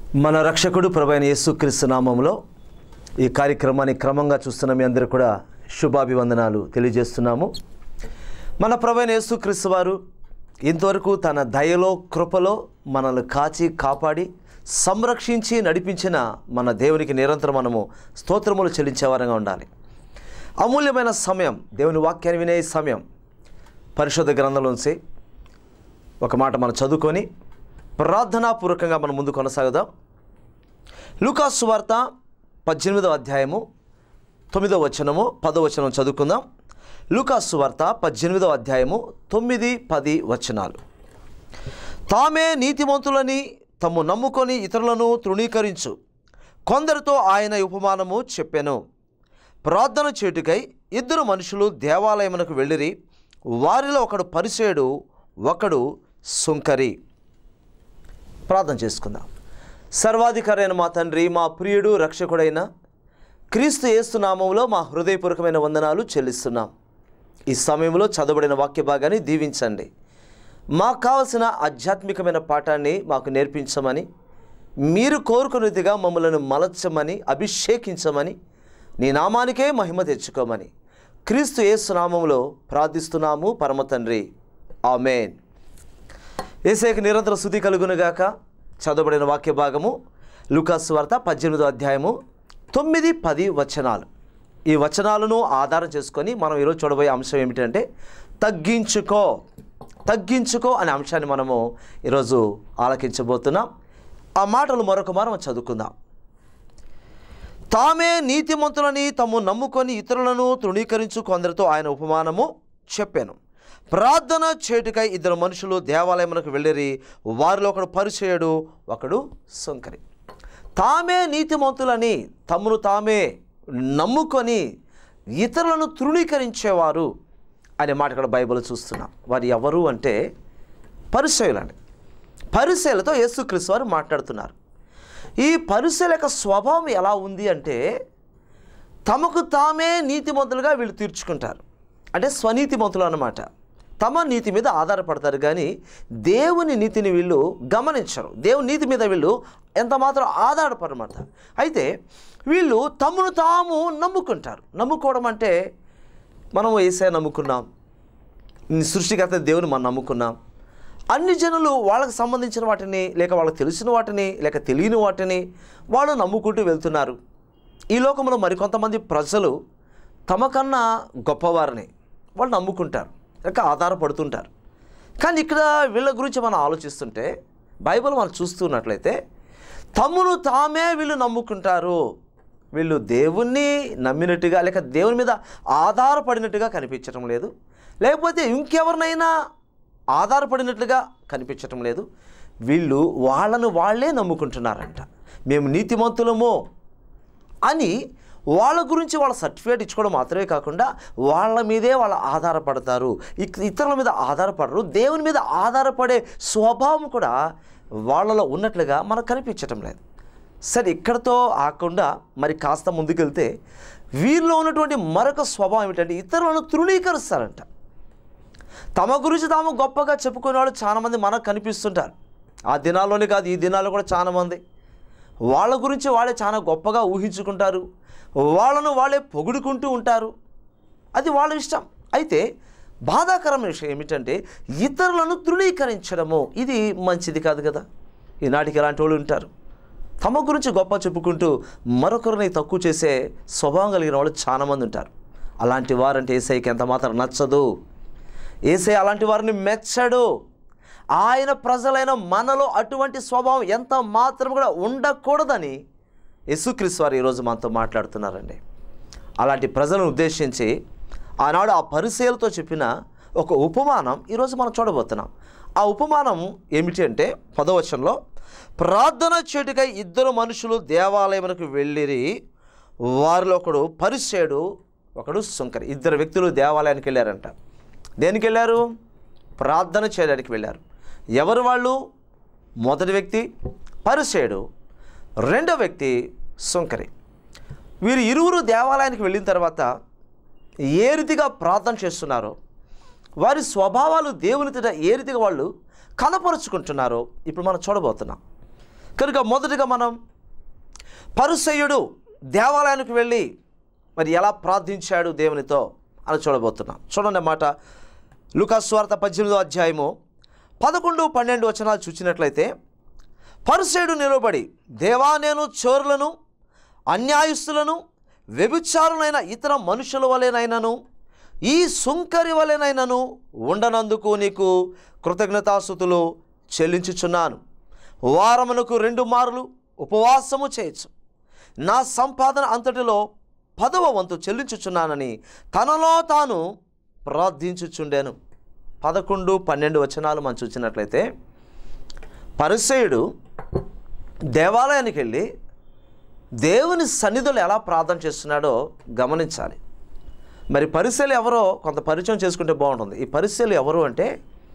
మన రక్షకుడు ప్రభైన యేసుక్రీస్తు నామంలో ఈ కార్యక్రమాన్ని క్రమంగా చూస్తున్న మీ అందరూ కూడా శుభాభివందనాలు తెలియజేస్తున్నాము మన ప్రభైన యేసుక్రీస్తు వారు ఇంతవరకు తన దయలో కృపలో మనల్ని కాచి కాపాడి సంరక్షించి నడిపించిన మన దేవునికి నిరంతరం మనము స్తోత్రములు చెల్లించే వారంగా ఉండాలి అమూల్యమైన సమయం దేవుని వాక్యాన్ని వినే సమయం పరిశుద్ధ గ్రంథంలోంచి ఒక మాట మనం చదువుకొని ప్రార్థనాపూర్వకంగా మనం ముందు కొనసాగుదాం లూకాసు వార్త పద్దెనిమిదవ అధ్యాయము తొమ్మిదవ వచనము పదో వచనం చదువుకుందాం లూకాసు వార్త పద్దెనిమిదవ అధ్యాయము తొమ్మిది పది వచనాలు తామే నీతిమంతులని తమ్ము నమ్ముకొని ఇతరులను తృణీకరించు కొందరితో ఆయన ఈ ఉపమానము చెప్పెను ప్రార్థన చేటుకై ఇద్దరు మనుషులు దేవాలయమునకు వెళ్ళిరి వారిలో ఒకడు పరిసేడు ఒకడు సుంకరి ప్రార్థన చేసుకుందాం సర్వాధికారైన మా తండ్రి మా ప్రియుడు రక్షకుడైన క్రీస్తు యేసు నామంలో మా హృదయపూర్వకమైన వందనాలు చెల్లిస్తున్నాం ఈ సమయంలో చదవబడిన వాక్య భాగాన్ని దీవించండి మాకు కావలసిన ఆధ్యాత్మికమైన పాఠాన్ని మాకు నేర్పించమని మీరు కోరుకున్నదిగా మమ్మలను మలచమని అభిషేకించమని నీ నామానికే మహిమ తెచ్చుకోమని క్రీస్తు యేసు నామంలో ప్రార్థిస్తున్నాము పరమ తండ్రి ఆమెన్ ఏసేకి నిరంతర శుద్ధి కలుగునుగాక చదవబడిన వాక్య భాగము లూకాసు వార్త పద్దెనిమిదో అధ్యాయము తొమ్మిది పది వచనాలు ఈ వచనాలను ఆధారం చేసుకొని మనం ఈరోజు చూడబోయే అంశం ఏమిటంటే తగ్గించుకో తగ్గించుకో అనే అంశాన్ని మనము ఈరోజు ఆలకించబోతున్నాం ఆ మాటలు మరొక మనం చదువుకుందాం తామే నీతిమంతులని తమ్ము నమ్ముకొని ఇతరులను తృణీకరించు కొందరితో ఆయన ఉపమానము చెప్పాను ప్రార్థన చేటుకై ఇద్దరు మనుషులు దేవాలయమునకు వెళ్ళిరి వారిలో ఒకడు పరిచయుడు ఒకడు సొంకరి తామే నీతిమంతులని తమను తామే నమ్ముకొని ఇతరులను తృణీకరించేవారు అనే మాట ఇక్కడ బైబిల్ చూస్తున్నాం వారు ఎవరు అంటే పరిచయులండి పరిశీలతో యేసుక్రీస్తు వారు మాట్లాడుతున్నారు ఈ పరిశీల యొక్క స్వభావం ఎలా ఉంది అంటే తమకు తామే నీతిమంతులుగా వీళ్ళు తీర్చుకుంటారు అంటే స్వనీతిమంతులు అన్నమాట తమ నీతి మీద ఆధారపడతారు కానీ దేవుని నీతిని వీళ్ళు గమనించరు దేవుని నీతి మీద వీళ్ళు ఎంత మాత్రం ఆధారపడమాట అయితే వీళ్ళు తమను తాము నమ్ముకుంటారు నమ్ముకోవడం అంటే మనం ఏసే నమ్ముకున్నాం సృష్టికర్త దేవుని మనం నమ్ముకున్నాం అన్ని జనులు వాళ్ళకి సంబంధించిన వాటిని లేక వాళ్ళకి తెలిసిన వాటిని లేక తెలియని వాటిని వాళ్ళు నమ్ముకుంటూ వెళ్తున్నారు ఈ లోకంలో మరికొంతమంది ప్రజలు తమకన్నా గొప్పవారిని వాళ్ళు నమ్ముకుంటారు లేక ఆధారపడుతుంటారు కానీ ఇక్కడ వీళ్ళ గురించి మనం ఆలోచిస్తుంటే బైబిల్ మనం చూస్తున్నట్లయితే తమను తామే వీళ్ళు నమ్ముకుంటారు వీళ్ళు దేవుణ్ణి నమ్మినట్టుగా లేక దేవుని మీద ఆధారపడినట్టుగా కనిపించడం లేదు లేకపోతే ఇంకెవరినైనా ఆధారపడినట్లుగా కనిపించటం లేదు వీళ్ళు వాళ్ళను వాళ్ళే నమ్ముకుంటున్నారంట మేము నీతిమంతులము అని వాళ్ళ గురించి వాళ్ళ సర్టిఫికేట్ ఇచ్చుకోవడం మాత్రమే కాకుండా వాళ్ళ మీదే వాళ్ళు ఆధారపడతారు ఇక- ఇతరుల మీద ఆధారపడరు దేవుని మీద ఆధారపడే స్వభావం కూడా వాళ్ళలో ఉన్నట్లుగా మనకు కనిపించటం లేదు సరే ఇక్కడతో ఆకుండా మరి కాస్త ముందుకెళ్తే వీరిలో ఉన్నటువంటి మరొక స్వభావం ఏమిటంటే ఇతరులను తృణీకరిస్తారంట తమ గురించి తాము గొప్పగా చెప్పుకునే వాళ్ళు చాలామంది మనకు కనిపిస్తుంటారు ఆ దినాల్లోనే కాదు ఈ దినాల్లో కూడా చాలామంది వాళ్ళ గురించి వాళ్ళే చాలా గొప్పగా ఊహించుకుంటారు వాళ్ళను వాళ్ళే పొగుడుకుంటూ ఉంటారు అది వాళ్ళ ఇష్టం అయితే బాధాకరమైన విషయం ఏమిటంటే ఇతరులను తృణీకరించడము ఇది మంచిది కాదు కదా ఈనాటికి ఇలాంటి వాళ్ళు ఉంటారు తమ గురించి గొప్ప చెప్పుకుంటూ మరొకరిని తక్కువ చేసే స్వభావం కలిగిన వాళ్ళు చాలామంది ఉంటారు అలాంటి వారంటే ఏసైకి ఎంత మాత్రం నచ్చదు ఏసై అలాంటి వారిని మెచ్చడు ఆయన ప్రజలైన మనలో అటువంటి స్వభావం ఎంత మాత్రం కూడా ఉండకూడదని యేసుక్రీస్తు వారు ఈరోజు మనతో మాట్లాడుతున్నారండి అలాంటి ప్రజలను ఉద్దేశించి ఆనాడు ఆ పరిశీలతో చెప్పిన ఒక ఉపమానం ఈరోజు మనం చూడబోతున్నాం ఆ ఉపమానం ఏమిటి అంటే పదవచనంలో ప్రార్థన చేటుకై ఇద్దరు మనుషులు దేవాలయమునకు వెళ్ళిరి వారిలో ఒకడు పరిసేడు ఒకడు సుంకరి ఇద్దరు వ్యక్తులు దేవాలయానికి వెళ్ళారంట దేనికి వెళ్ళారు ప్రార్థన చేయడానికి వెళ్ళారు ఎవరు వాళ్ళు మొదటి వ్యక్తి పరిసేడు రెండో వ్యక్తి సుంకరి వీరు ఇరువురు దేవాలయానికి వెళ్ళిన తర్వాత ఏ రీతిగా ప్రార్థన చేస్తున్నారో వారి స్వభావాలు దేవుని ఎదుట ఏ రీతిగా వాళ్ళు కనపరుచుకుంటున్నారో ఇప్పుడు మనం చూడబోతున్నాం కనుక మొదటిగా మనం పరుసయ్యుడు దేవాలయానికి వెళ్ళి మరి ఎలా ప్రార్థించాడు దేవునితో అని చూడబోతున్నాం చూడండి మాట లుకాస్వార్త పద్దెనిమిదో అధ్యాయము పదకొండు పన్నెండు వచనాలు చూసినట్లయితే పరుసేడు నిలబడి దేవా నేను చోరులను అన్యాయస్తులను వ్యభిచారులైన ఇతర మనుషుల వలెనైనను ఈ సుంకరి వలెనైనను ఉండనందుకు నీకు కృతజ్ఞతాస్థుతులు చెల్లించుచున్నాను వారమునకు రెండు మార్లు ఉపవాసము చేయొచ్చు నా సంపాదన అంతటిలో పదవ వంతు చెల్లించుచున్నానని తనలో తాను ప్రార్థించుచుండెను పదకొండు పన్నెండు వచనాలు మనం చూసినట్లయితే పరిసయుడు దేవాలయానికి వెళ్ళి దేవుని సన్నిధులు ఎలా ప్రార్థన చేస్తున్నాడో గమనించాలి మరి పరిశీలు ఎవరో కొంత పరిచయం చేసుకుంటే బాగుంటుంది ఈ పరిశీలు ఎవరు అంటే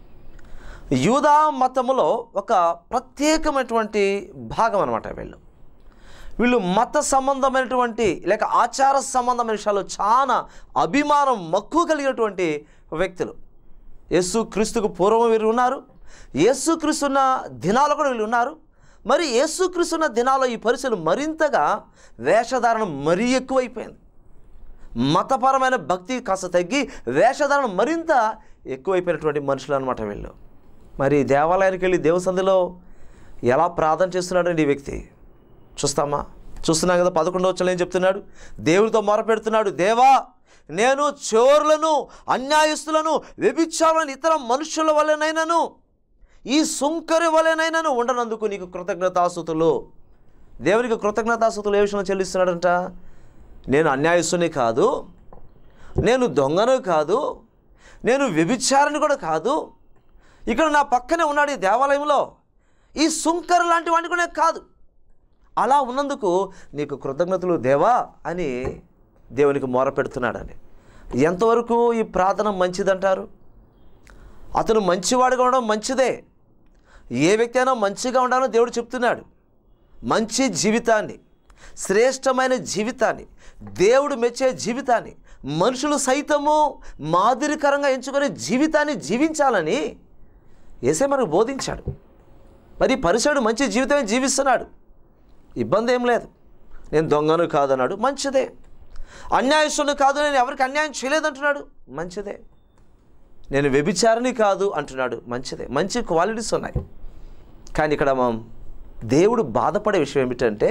యూదా మతములో ఒక ప్రత్యేకమైనటువంటి భాగం అనమాట వీళ్ళు వీళ్ళు మత సంబంధమైనటువంటి లేక ఆచార సంబంధమైన విషయాలు చాలా అభిమానం మక్కువ కలిగినటువంటి వ్యక్తులు యేసు క్రీస్తుకు పూర్వం వీరు ఉన్నారు యేసు క్రీస్తున్న దినాలు కూడా వీళ్ళు ఉన్నారు మరి యేసు క్రీస్తున్న దినాల్లో ఈ పరిస్థితులు మరింతగా వేషధారణ మరీ ఎక్కువైపోయింది మతపరమైన భక్తి కాస్త తగ్గి వేషధారణ మరింత ఎక్కువైపోయినటువంటి మనుషులు అనమాట వీళ్ళు మరి దేవాలయానికి వెళ్ళి దేవసంధిలో ఎలా ప్రార్థన చేస్తున్నాడండి ఈ వ్యక్తి చూస్తామా చూస్తున్నాం కదా పదకొండవ వచ్చలు ఏం చెప్తున్నాడు దేవుడితో మొరపెడుతున్నాడు దేవా నేను చోరులను అన్యాయస్తులను వ్యభిచారులను ఇతర మనుషుల వలెనైనను ఈ సుంకరి వలెనైనను ఉండనందుకు నీకు కృతజ్ఞతాసుతులు దేవునికి కృతజ్ఞతాసుతులు ఏ విషయంలో చెల్లిస్తున్నాడంట నేను అన్యాయస్తుని కాదు నేను దొంగను కాదు నేను వ్యభిచారిని కూడా కాదు ఇక్కడ నా పక్కనే ఉన్నాడు ఈ దేవాలయంలో ఈ సుంకర్ లాంటి వాడిని కూడా కాదు అలా ఉన్నందుకు నీకు కృతజ్ఞతలు దేవా అని దేవునికి మొర పెడుతున్నాడని ఎంతవరకు ఈ ప్రార్థన మంచిదంటారు అతను మంచివాడుగా ఉండడం మంచిదే ఏ వ్యక్తి అయినా మంచిగా ఉండాలని దేవుడు చెప్తున్నాడు మంచి జీవితాన్ని శ్రేష్టమైన జీవితాన్ని దేవుడు మెచ్చే జీవితాన్ని మనుషులు సైతము మాదిరికరంగా ఎంచుకునే జీవితాన్ని జీవించాలని ఏసే మనకు బోధించాడు మరి పరిసరుడు మంచి జీవితమే జీవిస్తున్నాడు ఇబ్బంది ఏం లేదు నేను దొంగను కాదన్నాడు మంచిదే అన్యాయస్తుని కాదు నేను ఎవరికి అన్యాయం చేయలేదంటున్నాడు మంచిదే నేను వ్యభిచారిని కాదు అంటున్నాడు మంచిదే మంచి క్వాలిటీస్ ఉన్నాయి కానీ ఇక్కడ మనం దేవుడు బాధపడే విషయం ఏమిటంటే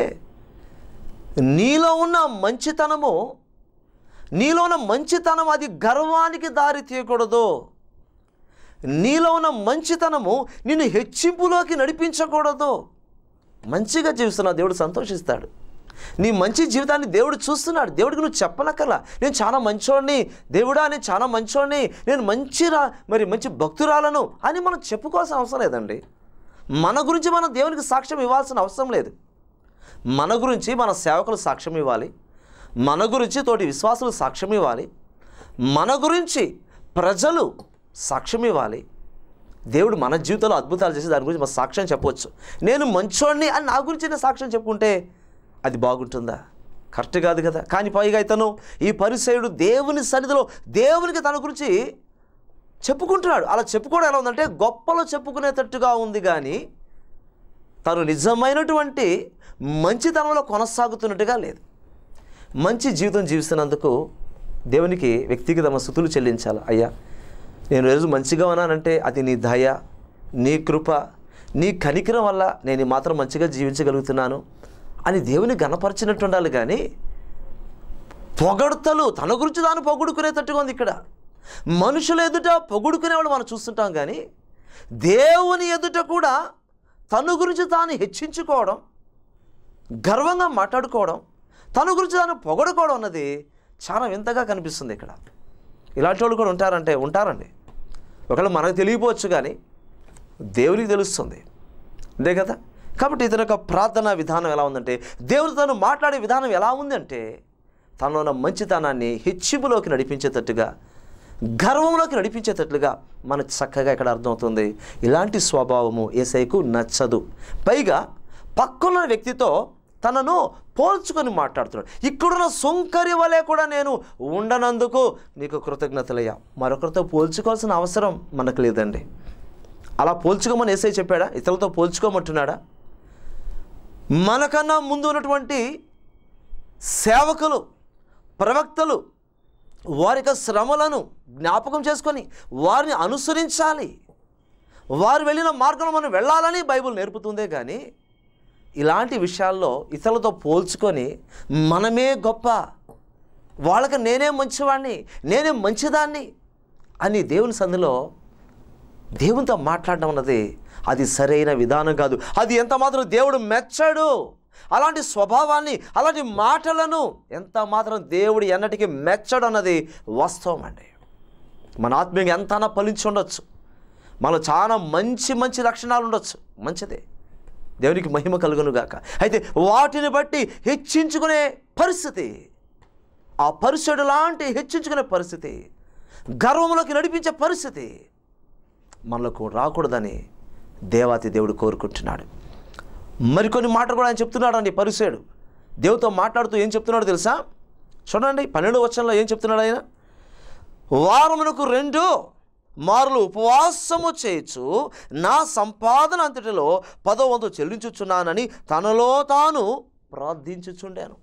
నీలో ఉన్న మంచితనము నీలో ఉన్న మంచితనం అది గర్వానికి దారి తీయకూడదు నీలో ఉన్న మంచితనము నిన్ను హెచ్చింపులోకి నడిపించకూడదు మంచిగా జీవిస్తున్నా దేవుడు సంతోషిస్తాడు నీ మంచి జీవితాన్ని దేవుడు చూస్తున్నాడు దేవుడికి నువ్వు చెప్పనక్కర్లా నేను చాలా మంచోడిని దేవుడా నేను చాలా మంచోడిని నేను మంచి రా మరి మంచి భక్తురాలను అని మనం చెప్పుకోవాల్సిన అవసరం లేదండి మన గురించి మనం దేవునికి సాక్ష్యం ఇవ్వాల్సిన అవసరం లేదు మన గురించి మన సేవకులు సాక్ష్యం ఇవ్వాలి మన గురించి తోటి విశ్వాసులు సాక్ష్యం ఇవ్వాలి మన గురించి ప్రజలు సాక్ష్యం ఇవ్వాలి దేవుడు మన జీవితంలో అద్భుతాలు చేసి దాని గురించి మన సాక్ష్యం చెప్పవచ్చు నేను మంచోడిని అని నా గురించి నేను సాక్ష్యం చెప్పుకుంటే అది బాగుంటుందా కరెక్ట్ కాదు కదా కానీ పైగా ఇతను ఈ పరిసయుడు దేవుని సన్నిధిలో దేవునికి తన గురించి చెప్పుకుంటున్నాడు అలా చెప్పుకోవడం ఎలా ఉందంటే గొప్పలో చెప్పుకునేటట్టుగా ఉంది కానీ తను నిజమైనటువంటి మంచితనంలో కొనసాగుతున్నట్టుగా లేదు మంచి జీవితం జీవిస్తున్నందుకు దేవునికి వ్యక్తిగత స్థుతులు చెల్లించాలి అయ్యా నేను రోజు మంచిగా ఉన్నానంటే అది నీ దయ నీ కృప నీ కనికరం వల్ల నేను ఈ మాత్రం మంచిగా జీవించగలుగుతున్నాను అని దేవుని గణపరిచినట్టు ఉండాలి కానీ పొగడతలు తన గురించి తాను పొగుడుకునేటట్టుగా ఉంది ఇక్కడ మనుషుల ఎదుట పొగుడుకునేవాళ్ళు మనం చూస్తుంటాం కానీ దేవుని ఎదుట కూడా తన గురించి తాను హెచ్చించుకోవడం గర్వంగా మాట్లాడుకోవడం తన గురించి తాను పొగడుకోవడం అన్నది చాలా వింతగా కనిపిస్తుంది ఇక్కడ ఇలాంటి వాళ్ళు కూడా ఉంటారంటే ఉంటారండి ఒకవేళ మనకు తెలియపోవచ్చు కానీ దేవునికి తెలుస్తుంది అంతే కదా కాబట్టి ఇతని యొక్క ప్రార్థన విధానం ఎలా ఉందంటే దేవుడు తను మాట్లాడే విధానం ఎలా ఉందంటే తనలో ఉన్న మంచితనాన్ని హెచ్చింపులోకి నడిపించేటట్టుగా గర్వంలోకి నడిపించేటట్లుగా మనకు చక్కగా ఇక్కడ అర్థమవుతుంది ఇలాంటి స్వభావము ఏసైకు నచ్చదు పైగా పక్కన వ్యక్తితో తనను పోల్చుకొని మాట్లాడుతున్నాడు ఇక్కడున్న సొంకరి వలె కూడా నేను ఉండనందుకు నీకు కృతజ్ఞతలయ్యా మరొకరితో పోల్చుకోవాల్సిన అవసరం మనకు లేదండి అలా పోల్చుకోమని ఏసై చెప్పాడా ఇతరులతో పోల్చుకోమంటున్నాడా మనకన్నా ముందు ఉన్నటువంటి సేవకులు ప్రవక్తలు వారి యొక్క శ్రమలను జ్ఞాపకం చేసుకొని వారిని అనుసరించాలి వారు వెళ్ళిన మార్గంలో మనం వెళ్ళాలని బైబిల్ నేర్పుతుందే కానీ ఇలాంటి విషయాల్లో ఇతరులతో పోల్చుకొని మనమే గొప్ప వాళ్ళకి నేనే మంచివాడిని నేనే మంచిదాన్ని అని దేవుని సందులో దేవునితో మాట్లాడడం అన్నది అది సరైన విధానం కాదు అది ఎంత మాత్రం దేవుడు మెచ్చడు అలాంటి స్వభావాన్ని అలాంటి మాటలను ఎంత మాత్రం దేవుడు ఎన్నటికీ మెచ్చడు అన్నది వాస్తవం అండి మన ఆత్మీయంగా ఎంతనా ఫలించి ఉండొచ్చు మనలో చాలా మంచి మంచి లక్షణాలు ఉండొచ్చు మంచిదే దేవునికి మహిమ కలుగును గాక అయితే వాటిని బట్టి హెచ్చించుకునే పరిస్థితి ఆ పరిస్థితి లాంటి హెచ్చించుకునే పరిస్థితి గర్వంలోకి నడిపించే పరిస్థితి మనకు రాకూడదని దేవాతి దేవుడు కోరుకుంటున్నాడు మరికొన్ని మాటలు కూడా ఆయన చెప్తున్నాడు అండి పరిసేడు దేవుతో మాట్లాడుతూ ఏం చెప్తున్నాడో తెలుసా చూడండి పన్నెండు వచ్చంలో ఏం చెప్తున్నాడు ఆయన వారమునకు రెండు మారులు ఉపవాసము చేయొచ్చు నా సంపాదన అంతటిలో పదో వంతు చెల్లించుచున్నానని తనలో తాను ప్రార్థించుచుండాను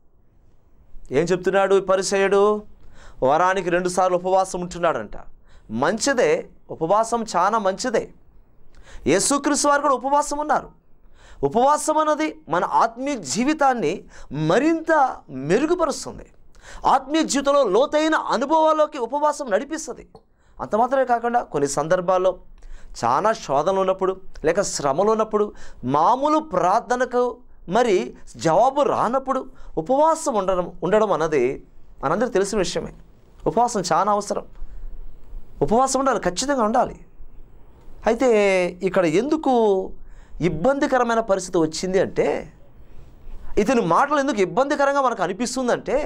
ఏం చెప్తున్నాడు ఈ పరిచయుడు వారానికి రెండుసార్లు ఉపవాసం ఉంటున్నాడంట మంచిదే ఉపవాసం చాలా మంచిదే యేసుక్రీస్తు వారు కూడా ఉపవాసం ఉన్నారు ఉపవాసం అన్నది మన ఆత్మీయ జీవితాన్ని మరింత మెరుగుపరుస్తుంది ఆత్మీయ జీవితంలో లోతైన అనుభవాల్లోకి ఉపవాసం నడిపిస్తుంది అంత మాత్రమే కాకుండా కొన్ని సందర్భాల్లో చాలా శోధనలు ఉన్నప్పుడు లేక శ్రమలు ఉన్నప్పుడు మామూలు ప్రార్థనకు మరి జవాబు రానప్పుడు ఉపవాసం ఉండడం ఉండడం అన్నది మనందరికీ తెలిసిన విషయమే ఉపవాసం చాలా అవసరం ఉపవాసం ఉండాలి ఖచ్చితంగా ఉండాలి అయితే ఇక్కడ ఎందుకు ఇబ్బందికరమైన పరిస్థితి వచ్చింది అంటే ఇతని మాటలు ఎందుకు ఇబ్బందికరంగా మనకు అనిపిస్తుందంటే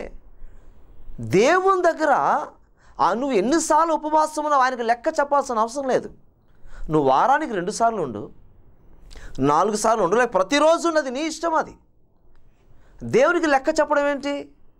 దేవుని దగ్గర ఆ నువ్వు ఎన్నిసార్లు ఉపవాసం ఉన్నావు ఆయనకు లెక్క చెప్పాల్సిన అవసరం లేదు నువ్వు వారానికి రెండు సార్లు ఉండు నాలుగు సార్లు ఉండు లేక ప్రతిరోజు ఉన్నది నీ ఇష్టం అది దేవునికి లెక్క చెప్పడం ఏంటి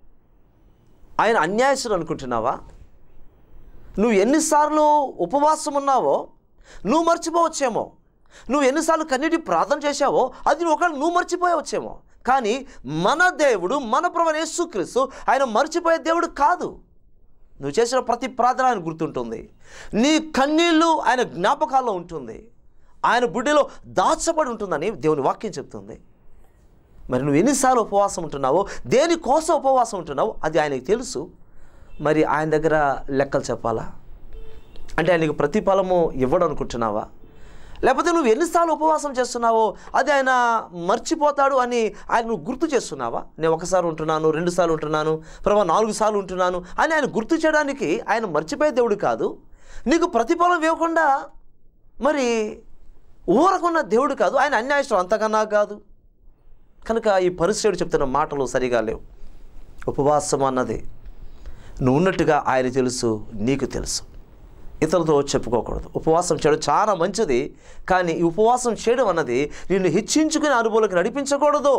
ఆయన అన్యాయస్తుడు అనుకుంటున్నావా నువ్వు ఎన్నిసార్లు ఉపవాసం ఉన్నావో నువ్వు మర్చిపోవచ్చేమో నువ్వు ఎన్నిసార్లు కన్నీటి ప్రార్థన చేశావో అది ఒకవేళ నువ్వు మర్చిపోయవచ్చేమో కానీ మన దేవుడు మన ప్రభు యేసుక్రీస్తు ఆయన మర్చిపోయే దేవుడు కాదు నువ్వు చేసిన ప్రతి ప్రార్థన ఆయన గుర్తుంటుంది నీ కన్నీళ్ళు ఆయన జ్ఞాపకాల్లో ఉంటుంది ఆయన బుడ్డిలో దాచబడి ఉంటుందని దేవుని వాక్యం చెప్తుంది మరి నువ్వు ఎన్నిసార్లు ఉపవాసం ఉంటున్నావో దేనికోసం ఉపవాసం ఉంటున్నావో అది ఆయనకి తెలుసు మరి ఆయన దగ్గర లెక్కలు చెప్పాలా అంటే ఆయనకి ప్రతిఫలము ఇవ్వడం అనుకుంటున్నావా లేకపోతే నువ్వు ఎన్నిసార్లు ఉపవాసం చేస్తున్నావో అది ఆయన మర్చిపోతాడు అని ఆయన నువ్వు గుర్తు చేస్తున్నావా నేను ఒకసారి ఉంటున్నాను రెండు సార్లు ఉంటున్నాను ప్రభా నాలుగు సార్లు ఉంటున్నాను అని ఆయన గుర్తు చేయడానికి ఆయన మర్చిపోయే దేవుడు కాదు నీకు ప్రతిఫలం ఇవ్వకుండా మరి ఊరకున్న దేవుడు కాదు ఆయన అన్యాయష్టం అంతకన్నా కాదు కనుక ఈ పరిస్థితి చెప్తున్న మాటలు సరిగా లేవు ఉపవాసం అన్నది నువ్వు ఉన్నట్టుగా ఆయన తెలుసు నీకు తెలుసు ఇతరులతో చెప్పుకోకూడదు ఉపవాసం చేయడం చాలా మంచిది కానీ ఈ ఉపవాసం చేయడం అన్నది నిన్ను హెచ్చించుకునే అనుభవంలోకి నడిపించకూడదు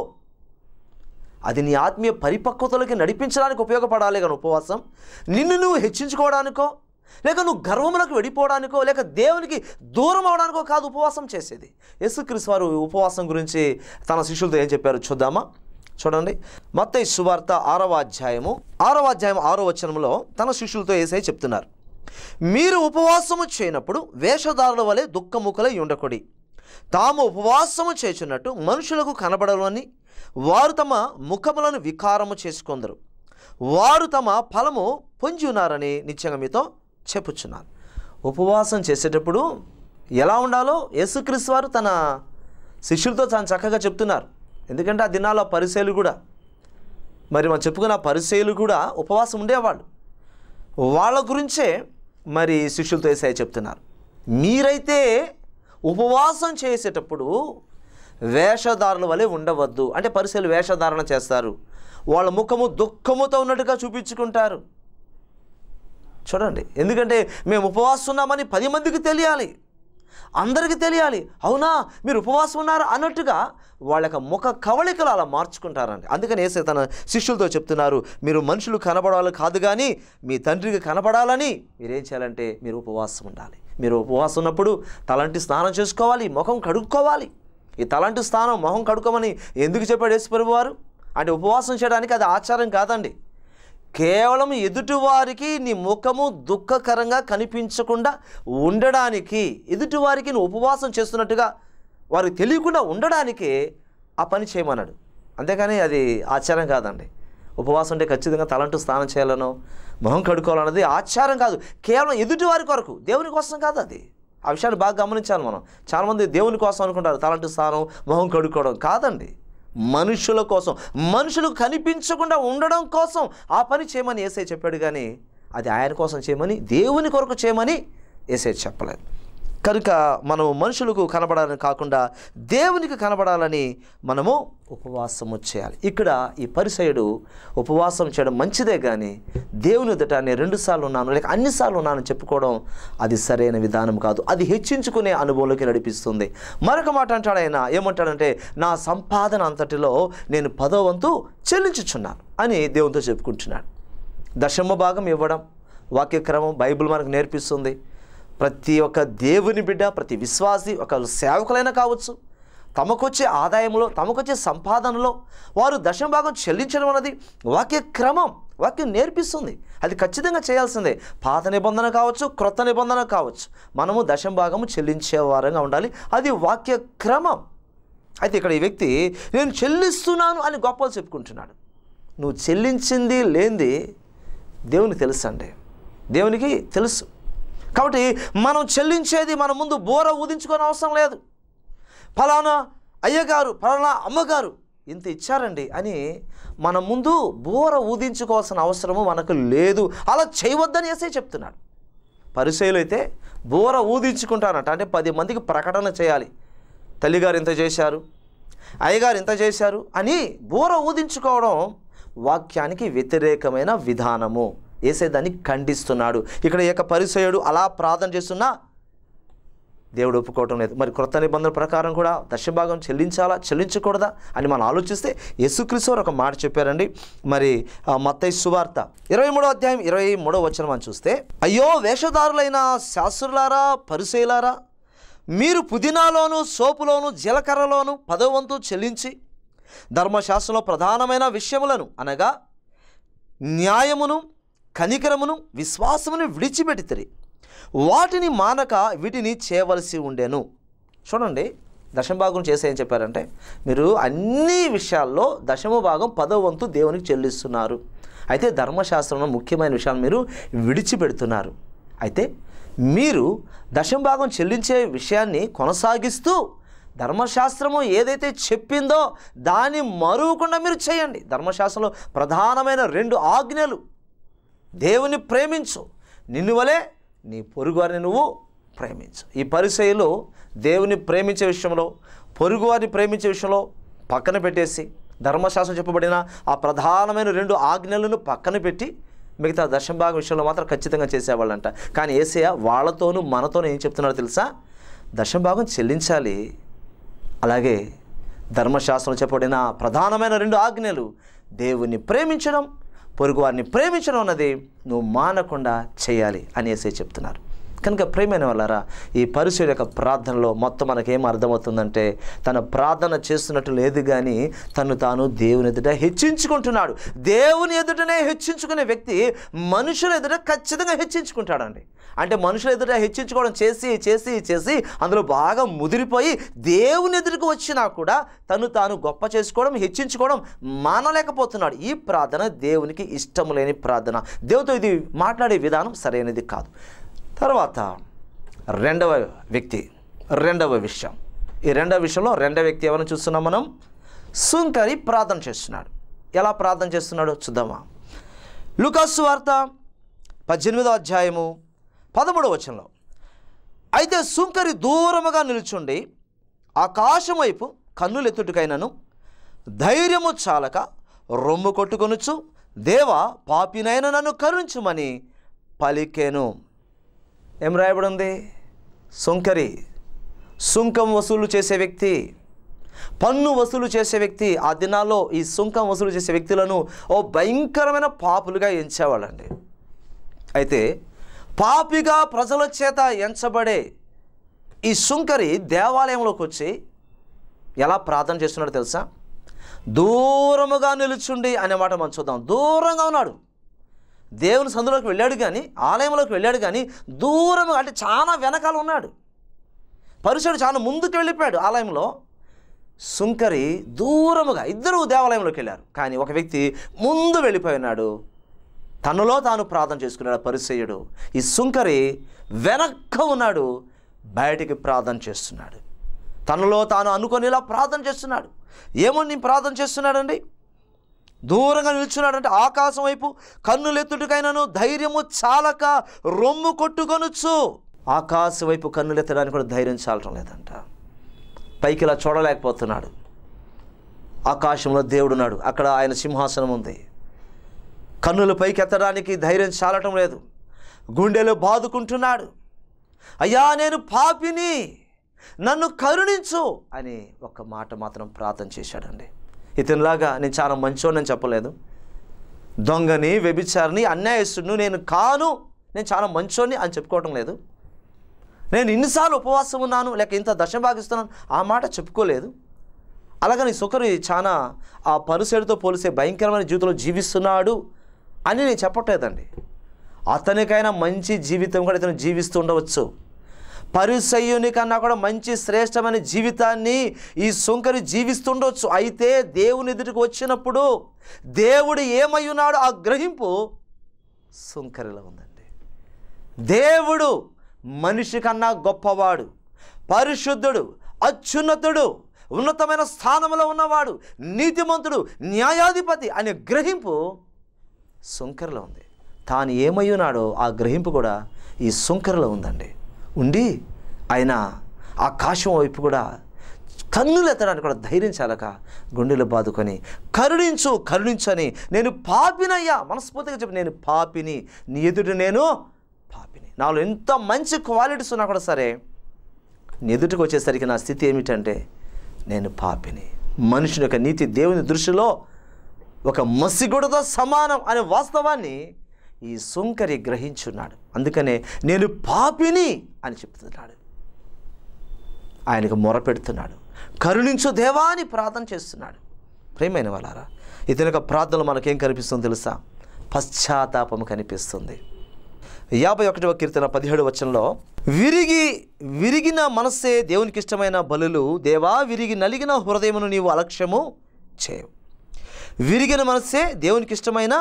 అది నీ ఆత్మీయ పరిపక్వతలకి నడిపించడానికి ఉపయోగపడాలి కానీ ఉపవాసం నిన్ను నువ్వు హెచ్చించుకోవడానికో లేక నువ్వు గర్వములకు వెళ్ళిపోవడానికో లేక దేవునికి దూరం అవడానికో కాదు ఉపవాసం చేసేది యేసుక్రీస్తు వారు ఉపవాసం గురించి తన శిష్యులతో ఏం చెప్పారు చూద్దామా చూడండి మత్తయి సువార్త ఆరవ అధ్యాయము ఆరవ అధ్యాయం ఆరో వచనంలో తన శిష్యులతో ఏసై చెప్తున్నారు మీరు ఉపవాసము చేయనప్పుడు వేషధారుల వలె దుఃఖముఖలై ఉండకొడి తాము ఉపవాసము చేచున్నట్టు మనుషులకు కనబడలని వారు తమ ముఖములను వికారము చేసుకొందరు వారు తమ ఫలము పొంచి ఉన్నారని నిత్యంగా మీతో చెప్పుచున్నారు ఉపవాసం చేసేటప్పుడు ఎలా ఉండాలో యేసుక్రీస్తు వారు తన శిష్యులతో చాలా చక్కగా చెప్తున్నారు ఎందుకంటే ఆ దినాల్లో పరిశైలు కూడా మరి మనం చెప్పుకున్న పరిశైలు కూడా ఉపవాసం ఉండేవాళ్ళు వాళ్ళ గురించే మరి శిష్యులతో వేసాయి చెప్తున్నారు మీరైతే ఉపవాసం చేసేటప్పుడు వేషధారుల వలె ఉండవద్దు అంటే పరిశీలు వేషధారణ చేస్తారు వాళ్ళ ముఖము దుఃఖముతో ఉన్నట్టుగా చూపించుకుంటారు చూడండి ఎందుకంటే మేము ఉపవాసం ఉన్నామని పది మందికి తెలియాలి అందరికీ తెలియాలి అవునా మీరు ఉపవాసం ఉన్నారు అన్నట్టుగా వాళ్ళ యొక్క ముఖ కవళికలు అలా మార్చుకుంటారండి అందుకని ఏసే తన శిష్యులతో చెప్తున్నారు మీరు మనుషులు కనబడాలి కాదు కానీ మీ తండ్రికి కనబడాలని మీరేం చేయాలంటే మీరు ఉపవాసం ఉండాలి మీరు ఉపవాసం ఉన్నప్పుడు తలంటి స్నానం చేసుకోవాలి ముఖం కడుక్కోవాలి ఈ తలంటు స్థానం మొహం కడుకోమని ఎందుకు చెప్పాడు యేసుప్రభు వారు అంటే ఉపవాసం చేయడానికి అది ఆచారం కాదండి కేవలం ఎదుటివారికి నీ ముఖము దుఃఖకరంగా కనిపించకుండా ఉండడానికి ఎదుటివారికి నువ్వు ఉపవాసం చేస్తున్నట్టుగా వారికి తెలియకుండా ఉండడానికే ఆ పని చేయమన్నాడు అంతేకాని అది ఆచారం కాదండి ఉపవాసం అంటే ఖచ్చితంగా తలంటూ స్నానం చేయాలనో మొహం కడుకోవాలన్నది ఆచారం కాదు కేవలం ఎదుటివారి కొరకు దేవుని కోసం కాదు అది ఆ విషయాన్ని బాగా గమనించాలి మనం చాలామంది దేవుని కోసం అనుకుంటారు తలంటూ స్నానం మొహం కడుక్కోవడం కాదండి మనుషుల కోసం మనుషులు కనిపించకుండా ఉండడం కోసం ఆ పని చేయమని ఏసై చెప్పాడు కానీ అది ఆయన కోసం చేయమని దేవుని కొరకు చేయమని ఏసై చెప్పలేదు కనుక మనం మనుషులకు కనబడాలని కాకుండా దేవునికి కనబడాలని మనము ఉపవాసము చేయాలి ఇక్కడ ఈ పరిసయుడు ఉపవాసం చేయడం మంచిదే కానీ దేవుని ఎదుట నేను రెండుసార్లు ఉన్నాను లేక అన్నిసార్లు ఉన్నానని చెప్పుకోవడం అది సరైన విధానం కాదు అది హెచ్చించుకునే అనుభవంలోకి నడిపిస్తుంది మరొక మాట అంటాడు ఆయన ఏమంటాడంటే నా సంపాదన అంతటిలో నేను పదో వంతు చెల్లించుచున్నాను అని దేవునితో చెప్పుకుంటున్నాడు దశమ భాగం ఇవ్వడం వాక్యక్రమం బైబిల్ మనకు నేర్పిస్తుంది ప్రతి ఒక్క దేవుని బిడ్డ ప్రతి విశ్వాసి ఒక సేవకులైనా కావచ్చు తమకొచ్చే ఆదాయంలో తమకొచ్చే సంపాదనలో వారు దశమ భాగం చెల్లించడం అన్నది వాక్య క్రమం వాక్యం నేర్పిస్తుంది అది ఖచ్చితంగా చేయాల్సిందే పాత నిబంధన కావచ్చు క్రొత్త నిబంధన కావచ్చు మనము దశమ భాగము చెల్లించే వారంగా ఉండాలి అది వాక్య క్రమం అయితే ఇక్కడ ఈ వ్యక్తి నేను చెల్లిస్తున్నాను అని గొప్పలు చెప్పుకుంటున్నాడు నువ్వు చెల్లించింది లేనిది దేవునికి తెలుసు అండి దేవునికి తెలుసు కాబట్టి మనం చెల్లించేది మన ముందు బోర ఊదించుకోని అవసరం లేదు ఫలానా అయ్యగారు ఫలానా అమ్మగారు ఇంత ఇచ్చారండి అని మన ముందు బోర ఊదించుకోవాల్సిన అవసరము మనకు లేదు అలా చేయవద్దని వేసే చెప్తున్నాడు పరిచయలు అయితే బోర ఊదించుకుంటారట అంటే పది మందికి ప్రకటన చేయాలి తల్లిగారు ఇంత చేశారు అయ్యగారు ఇంత చేశారు అని బోర ఊదించుకోవడం వాక్యానికి వ్యతిరేకమైన విధానము వేసే దాన్ని ఖండిస్తున్నాడు ఇక్కడ ఈ యొక్క పరిచయుడు అలా ప్రార్థన చేస్తున్నా దేవుడు ఒప్పుకోవటం లేదు మరి క్రొత్త నిబంధన ప్రకారం కూడా దశభాగం చెల్లించాలా చెల్లించకూడదా అని మనం ఆలోచిస్తే యేసుక్రీస్తు వారు ఒక మాట చెప్పారండి మరి ఆ మత్తయి సువార్త ఇరవై మూడో అధ్యాయం ఇరవై మూడో వచ్చిన మనం చూస్తే అయ్యో వేషధారులైన శాస్త్రులారా పరిశైలారా మీరు పుదీనాలోను సోపులోను జీలకర్రలోను పదవంతు చెల్లించి ధర్మశాస్త్రంలో ప్రధానమైన విషయములను అనగా న్యాయమును కనికరమును విశ్వాసమును విడిచిపెట్టితిరి వాటిని మానక వీటిని చేయవలసి ఉండేను చూడండి దశమ భాగం చేసేయని చెప్పారంటే మీరు అన్ని విషయాల్లో దశమ భాగం పదో వంతు దేవునికి చెల్లిస్తున్నారు అయితే ధర్మశాస్త్రంలో ముఖ్యమైన విషయాలు మీరు విడిచిపెడుతున్నారు అయితే మీరు దశమ భాగం చెల్లించే విషయాన్ని కొనసాగిస్తూ ధర్మశాస్త్రము ఏదైతే చెప్పిందో దాన్ని మరువకుండా మీరు చేయండి ధర్మశాస్త్రంలో ప్రధానమైన రెండు ఆజ్ఞలు దేవుని ప్రేమించు నిన్ను వలే నీ పొరుగువారిని నువ్వు ప్రేమించు ఈ పరిచయలో దేవుని ప్రేమించే విషయంలో పొరుగువారిని ప్రేమించే విషయంలో పక్కన పెట్టేసి ధర్మశాస్త్రం చెప్పబడిన ఆ ప్రధానమైన రెండు ఆజ్ఞలను పక్కన పెట్టి మిగతా దశంభాగం విషయంలో మాత్రం ఖచ్చితంగా చేసేవాళ్ళంట కానీ ఏసయ్య వాళ్ళతోనూ మనతోనూ ఏం చెప్తున్నారో తెలుసా దశంభాగం చెల్లించాలి అలాగే ధర్మశాస్త్రం చెప్పబడిన ప్రధానమైన రెండు ఆజ్ఞలు దేవుని ప్రేమించడం పొరుగువారిని ప్రేమించడం అన్నది నువ్వు మానకుండా చేయాలి అనేసి చెప్తున్నారు కనుక ప్రేమైన వాళ్ళారా ఈ పరిశుడు యొక్క ప్రార్థనలో మొత్తం మనకేం అర్థమవుతుందంటే తన ప్రార్థన చేస్తున్నట్టు లేదు కానీ తను తాను దేవుని ఎదుట హెచ్చించుకుంటున్నాడు దేవుని ఎదుటనే హెచ్చించుకునే వ్యక్తి మనుషుల ఎదుట ఖచ్చితంగా హెచ్చించుకుంటాడండి అంటే మనుషుల ఎదుట హెచ్చించుకోవడం చేసి చేసి చేసి అందులో బాగా ముదిరిపోయి దేవుని ఎదురుకు వచ్చినా కూడా తను తాను గొప్ప చేసుకోవడం హెచ్చించుకోవడం మానలేకపోతున్నాడు ఈ ప్రార్థన దేవునికి ఇష్టం లేని ప్రార్థన దేవుతో ఇది మాట్లాడే విధానం సరైనది కాదు తర్వాత రెండవ వ్యక్తి రెండవ విషయం ఈ రెండవ విషయంలో రెండవ వ్యక్తి ఎవరిని చూస్తున్నాం మనం సుంకరి ప్రార్థన చేస్తున్నాడు ఎలా ప్రార్థన చేస్తున్నాడో చూద్దామా లుకాసు వార్త పద్దెనిమిదో అధ్యాయము పదమూడవ వచనంలో అయితే సుంకరి దూరముగా నిల్చుండి ఆకాశం వైపు కన్నులెత్తుటికైనను ధైర్యము చాలక రొమ్ము కొట్టుకొనుచు దేవ పాపినైన నన్ను కరుణించుమని పలికెను ఏం రాయబడి ఉంది సుంకరి సుంకం వసూలు చేసే వ్యక్తి పన్ను వసూలు చేసే వ్యక్తి ఆ దినాల్లో ఈ సుంకం వసూలు చేసే వ్యక్తులను ఓ భయంకరమైన పాపులుగా ఎంచేవాళ్ళండి అయితే పాపిగా ప్రజల చేత ఎంచబడే ఈ సుంకరి దేవాలయంలోకి వచ్చి ఎలా ప్రార్థన చేస్తున్నాడో తెలుసా దూరముగా నిలుచుండి అనే మాట మనం చూద్దాం దూరంగా ఉన్నాడు దేవుని సందులోకి వెళ్ళాడు కానీ ఆలయంలోకి వెళ్ళాడు కానీ దూరంగా అంటే చాలా వెనకాల ఉన్నాడు పరుషుడు చాలా ముందుకు వెళ్ళిపోయాడు ఆలయంలో సుంకరి దూరముగా ఇద్దరు దేవాలయంలోకి వెళ్ళారు కానీ ఒక వ్యక్తి ముందు వెళ్ళిపోయినాడు తనలో తాను ప్రార్థన చేసుకున్నాడు పరిసయ్యుడు ఈ సుంకరి వెనక్క ఉన్నాడు బయటికి ప్రార్థన చేస్తున్నాడు తనలో తాను అనుకునేలా ప్రార్థన చేస్తున్నాడు ఏమని ప్రార్థన చేస్తున్నాడండి దూరంగా నిల్చున్నాడంటే ఆకాశం వైపు కన్నులెత్తుటికైనాను ధైర్యము చాలక రొమ్ము కొట్టుకొనొచ్చు ఆకాశం వైపు కన్నులెత్తడానికి కూడా ధైర్యం చాలటం లేదంట పైకి ఇలా చూడలేకపోతున్నాడు ఆకాశంలో దేవుడున్నాడు అక్కడ ఆయన సింహాసనం ఉంది కన్నులు పైకి ఎత్తడానికి ధైర్యం చాలటం లేదు గుండెలు బాదుకుంటున్నాడు అయ్యా నేను పాపిని నన్ను కరుణించు అని ఒక మాట మాత్రం ప్రార్థన చేశాడండి ఇతనిలాగా నేను చాలా మంచోడని చెప్పలేదు దొంగని వ్యభిచారిని అన్యాయస్తుడిని నేను కాను నేను చాలా మంచోని అని చెప్పుకోవటం లేదు నేను ఇన్నిసార్లు ఉపవాసం ఉన్నాను లేక ఇంత దశభాగిస్తున్నాను ఆ మాట చెప్పుకోలేదు అలాగని సుకరి చాలా ఆ పరుసేడుతో పోలిసే భయంకరమైన జీవితంలో జీవిస్తున్నాడు అని నేను చెప్పట్లేదండి అతనికైనా మంచి జీవితం కూడా ఇతను జీవిస్తూ ఉండవచ్చు పరిసయ్యుని కన్నా కూడా మంచి శ్రేష్టమైన జీవితాన్ని ఈ సుంకరి జీవిస్తుండవచ్చు అయితే దేవుని ఎదుటికి వచ్చినప్పుడు దేవుడు ఏమై ఉన్నాడో ఆ గ్రహింపు సుంకరిలో ఉందండి దేవుడు మనిషి కన్నా గొప్పవాడు పరిశుద్ధుడు అత్యున్నతుడు ఉన్నతమైన స్థానంలో ఉన్నవాడు నీతిమంతుడు న్యాయాధిపతి అనే గ్రహింపు సుంకరలో ఉంది తాను ఏమై ఉన్నాడో ఆ గ్రహింపు కూడా ఈ సుంకరలో ఉందండి ఉండి ఆయన ఆకాశం వైపు కూడా కన్నులు ఎత్తడానికి కూడా ధైర్యం చాలక గుండెలు బాదుకొని కరుణించు కరుణించని నేను పాపినయ్యా మనస్ఫూర్తిగా చెప్పి నేను పాపిని నీ ఎదుటి నేను పాపిని నాలో ఎంత మంచి క్వాలిటీస్ ఉన్నా కూడా సరే నీ ఎదుటికి వచ్చేసరికి నా స్థితి ఏమిటంటే నేను పాపిని మనుషుని యొక్క నీతి దేవుని దృష్టిలో ఒక మసిగుడతో సమానం అనే వాస్తవాన్ని ఈ సుంకరి గ్రహించున్నాడు అందుకనే నేను పాపిని అని చెప్తున్నాడు ఆయనకు మొరపెడుతున్నాడు కరుణించు దేవా అని ప్రార్థన చేస్తున్నాడు ప్రేమైన వాళ్ళారా ఇతని యొక్క ప్రార్థనలో మనకేం కనిపిస్తుందో తెలుసా పశ్చాత్తాపం కనిపిస్తుంది యాభై ఒకటవ కీర్తన పదిహేడు వచనంలో విరిగి విరిగిన మనస్సే దేవునికి ఇష్టమైన బలులు దేవా విరిగి నలిగిన హృదయమును నీవు అలక్ష్యము చేయవు విరిగిన మనస్సే దేవునికి ఇష్టమైన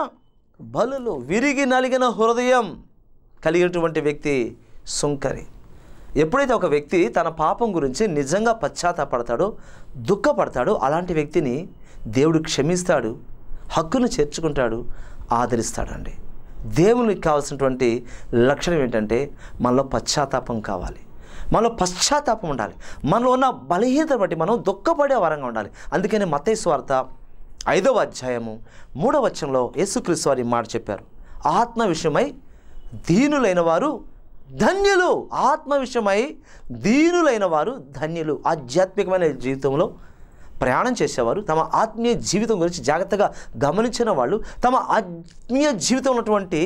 బలులు విరిగి నలిగిన హృదయం కలిగినటువంటి వ్యక్తి సుంకరి ఎప్పుడైతే ఒక వ్యక్తి తన పాపం గురించి నిజంగా పశ్చాత్తాపడతాడో దుఃఖపడతాడో అలాంటి వ్యక్తిని దేవుడు క్షమిస్తాడు హక్కును చేర్చుకుంటాడు ఆదరిస్తాడండి దేవునికి కావాల్సినటువంటి లక్షణం ఏంటంటే మనలో పశ్చాత్తాపం కావాలి మనలో పశ్చాత్తాపం ఉండాలి మనలో ఉన్న బలహీనత బట్టి మనం దుఃఖపడే వరంగా ఉండాలి అందుకని మత్తయి వార్త ఐదవ అధ్యాయము మూడవ వచనంలో యేసుక్రీస్తు వారి మాట చెప్పారు ఆత్మ విషయమై దీనులైన వారు ధన్యులు ఆత్మ విషయమై దీనులైన వారు ధన్యులు ఆధ్యాత్మికమైన జీవితంలో ప్రయాణం చేసేవారు తమ ఆత్మీయ జీవితం గురించి జాగ్రత్తగా గమనించిన వాళ్ళు తమ ఆత్మీయ జీవితం ఉన్నటువంటి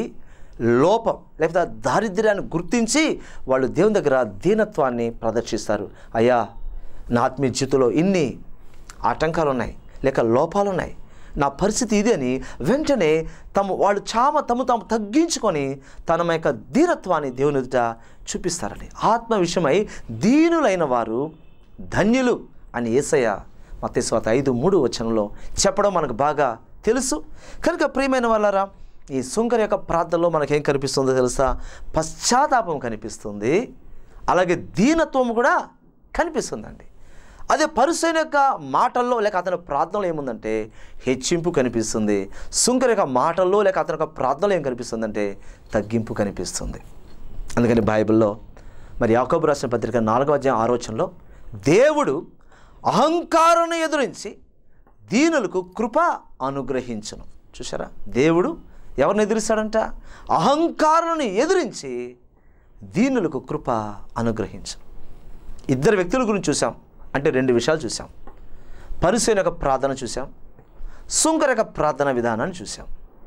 లోపం లేకపోతే దారిద్ర్యాన్ని గుర్తించి వాళ్ళు దేవుని దగ్గర దీనత్వాన్ని ప్రదర్శిస్తారు అయ్యా నా ఆత్మీయ జీవితంలో ఇన్ని ఆటంకాలు ఉన్నాయి లేక లోపాలు ఉన్నాయి నా పరిస్థితి ఇది అని వెంటనే తమ వాళ్ళు చామ తమ తాము తగ్గించుకొని తన యొక్క ధీరత్వాన్ని దేవుని ఎదుట చూపిస్తారండి ఆత్మ విషయమై దీనులైన వారు ధన్యులు అని ఏసయ్య మతేశ్వాత ఐదు మూడు వచనంలో చెప్పడం మనకు బాగా తెలుసు కనుక ప్రియమైన వాళ్ళారా ఈ సుంకర్ యొక్క ప్రార్థనలో మనకేం కనిపిస్తుందో తెలుసా పశ్చాత్తాపం కనిపిస్తుంది అలాగే దీనత్వం కూడా కనిపిస్తుందండి అదే పరుసైన యొక్క మాటల్లో లేక అతని ప్రార్థనలో ఏముందంటే హెచ్చింపు కనిపిస్తుంది సుంకర్ యొక్క మాటల్లో లేక అతని యొక్క ప్రార్థనలో ఏం కనిపిస్తుందంటే తగ్గింపు కనిపిస్తుంది అందుకని బైబిల్లో మరి యాకోబు రాసిన పత్రిక నాలుగవ అధ్యాయం ఆలోచనలో దేవుడు అహంకారాన్ని ఎదురించి దీనులకు కృప అనుగ్రహించను చూసారా దేవుడు ఎవరిని ఎదిరిస్తాడంట అహంకారాన్ని ఎదిరించి దీనులకు కృప అనుగ్రహించను ఇద్దరు వ్యక్తుల గురించి చూసాం అంటే రెండు విషయాలు చూసాం పరిశీలన యొక్క ప్రార్థన చూసాం సుంకర యొక్క ప్రార్థన విధానాన్ని చూసాం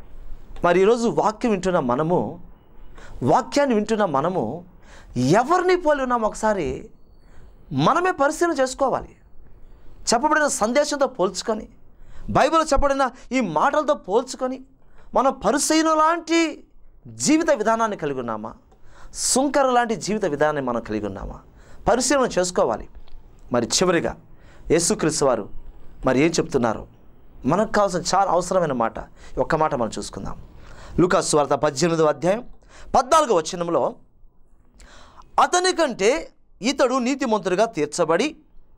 మరి ఈరోజు వాక్యం వింటున్న మనము వాక్యాన్ని వింటున్న మనము ఎవరిని పోలి ఉన్నాం ఒకసారి మనమే పరిశీలన చేసుకోవాలి చెప్పబడిన సందేశంతో పోల్చుకొని బైబిల్ చెప్పబడిన ఈ మాటలతో పోల్చుకొని మనం పరిశైన లాంటి జీవిత విధానాన్ని కలిగి ఉన్నామా సుంకర లాంటి జీవిత విధానాన్ని మనం కలిగి ఉన్నామా పరిశీలన చేసుకోవాలి మరి చివరిగా యేసుక్రీస్తు వారు మరి ఏం చెప్తున్నారు మనకు కావాల్సిన చాలా అవసరమైన మాట ఈ ఒక్క మాట మనం చూసుకుందాం లూకాస్ వార్త పద్దెనిమిదో అధ్యాయం పద్నాలుగో వచనంలో అతని కంటే ఇతడు నీతిమంతుడిగా తీర్చబడి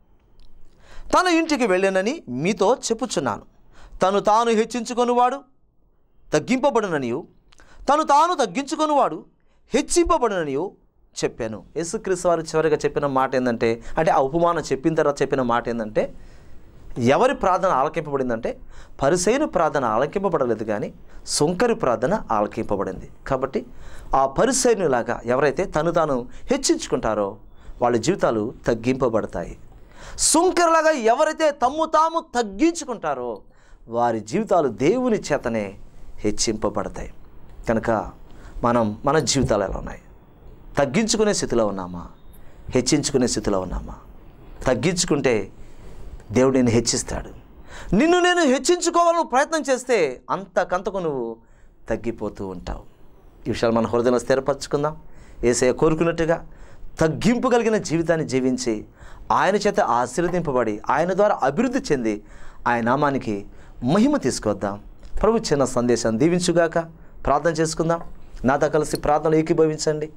తన ఇంటికి వెళ్ళానని మీతో చెప్పుచున్నాను తను తాను హెచ్చించుకొనివాడు తగ్గింపబడుననియు తను తాను తగ్గించుకొనివాడు హెచ్చింపబడుననియు చెప్పాను యేసుక్రీస్తు వారు చివరిగా చెప్పిన మాట ఏంటంటే అంటే ఆ ఉపమానం చెప్పిన తర్వాత చెప్పిన మాట ఏంటంటే ఎవరి ప్రార్థన ఆలకింపబడిందంటే పరిసైన ప్రార్థన ఆలకింపబడలేదు కానీ సుంకరి ప్రార్థన ఆలకింపబడింది కాబట్టి ఆ పరిసైనులాగా ఎవరైతే తను తాను హెచ్చించుకుంటారో వాళ్ళ జీవితాలు తగ్గింపబడతాయి సుంకరలాగా ఎవరైతే తమ్ము తాము తగ్గించుకుంటారో వారి జీవితాలు దేవుని చేతనే హెచ్చింపబడతాయి కనుక మనం మన జీవితాలు ఎలా ఉన్నాయి తగ్గించుకునే స్థితిలో ఉన్నామా హెచ్చించుకునే స్థితిలో ఉన్నామా తగ్గించుకుంటే దేవుడు నేను హెచ్చిస్తాడు నిన్ను నేను హెచ్చించుకోవాలని ప్రయత్నం చేస్తే అంతకంతకు నువ్వు తగ్గిపోతూ ఉంటావు ఈ విషయాలు మన హృదయంలో స్థిరపరచుకుందాం ఏసయ్య కోరుకున్నట్టుగా తగ్గింపు కలిగిన జీవితాన్ని జీవించి ఆయన చేత ఆశీర్వదింపబడి ఆయన ద్వారా అభివృద్ధి చెంది ఆయన నామానికి మహిమ తీసుకొద్దాం ప్రభు చిన్న సందేశాన్ని దీవించుగాక ప్రార్థన చేసుకుందాం నాతో కలిసి ప్రార్థనలు ఏకీభవించండి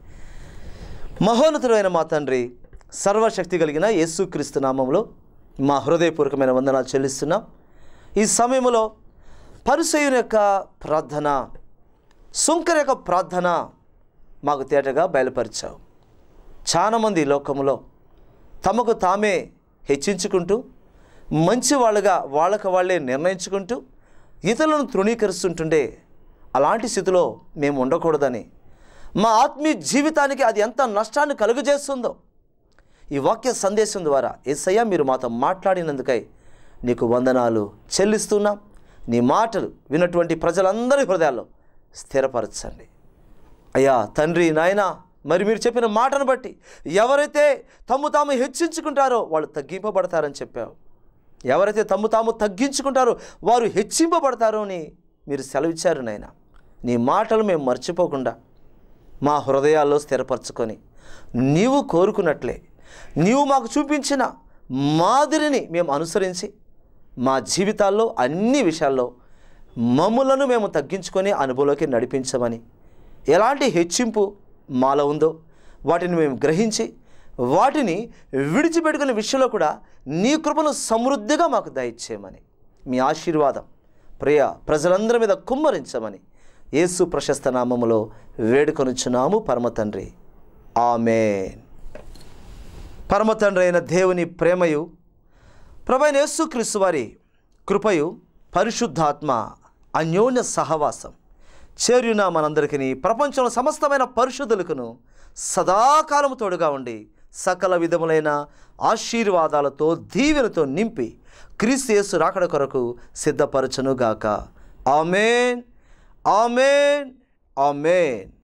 మహోన్నతుడైన మా తండ్రి సర్వశక్తి కలిగిన యేసుక్రీస్తు నామంలో మా హృదయపూర్వకమైన వందనాలు చెల్లిస్తున్నాం ఈ సమయంలో పరిసయుని యొక్క ప్రార్థన సుంకర యొక్క ప్రార్థన మాకు తేటగా బయలుపరిచావు చాలామంది ఈ లోకంలో తమకు తామే హెచ్చించుకుంటూ మంచి వాళ్ళుగా వాళ్ళకు వాళ్ళే నిర్ణయించుకుంటూ ఇతరులను తృణీకరిస్తుంటుండే అలాంటి స్థితిలో మేము ఉండకూడదని మా ఆత్మీయ జీవితానికి అది ఎంత నష్టాన్ని కలుగజేస్తుందో ఈ వాక్య సందేశం ద్వారా ఏసయ్య మీరు మాతో మాట్లాడినందుకై నీకు వందనాలు చెల్లిస్తున్నాం నీ మాటలు విన్నటువంటి ప్రజలందరి హృదయాల్లో స్థిరపరచండి అయ్యా తండ్రి నాయన మరి మీరు చెప్పిన మాటను బట్టి ఎవరైతే తమ్ము తాము హెచ్చించుకుంటారో వాళ్ళు తగ్గింపబడతారని చెప్పావు ఎవరైతే తమ్ము తాము తగ్గించుకుంటారో వారు హెచ్చింపబడతారో అని మీరు సెలవిచ్చారు నాయన నీ మాటలు మేము మర్చిపోకుండా మా హృదయాల్లో స్థిరపరచుకొని నీవు కోరుకున్నట్లే నీవు మాకు చూపించిన మాదిరిని మేము అనుసరించి మా జీవితాల్లో అన్ని విషయాల్లో మమ్ములను మేము తగ్గించుకొని అనుభవంలోకి నడిపించమని ఎలాంటి హెచ్చింపు మాలో ఉందో వాటిని మేము గ్రహించి వాటిని విడిచిపెట్టుకునే విషయంలో కూడా నీ కృపను సమృద్ధిగా మాకు దయచేయమని మీ ఆశీర్వాదం ప్రియ ప్రజలందరి మీద కుమ్మరించమని యేసు ప్రశస్త నామములో వేడుకొనుచున్నాము పరమ తండ్రి ఆమెన్ పరమ తండ్రి అయిన దేవుని ప్రేమయు ప్రభైన యేసుక్రీస్తు వారి కృపయు పరిశుద్ధాత్మ అన్యోన్య సహవాసం చేరున మనందరికీ ప్రపంచంలో సమస్తమైన పరిశుద్ధులకును సదాకాలము తోడుగా ఉండి సకల విధములైన ఆశీర్వాదాలతో దీవెనతో నింపి క్రీస్తు యేసు రాకడ కొరకు సిద్ధపరచునుగాక ఆమెన్ ఆమెన్ ఆమెన్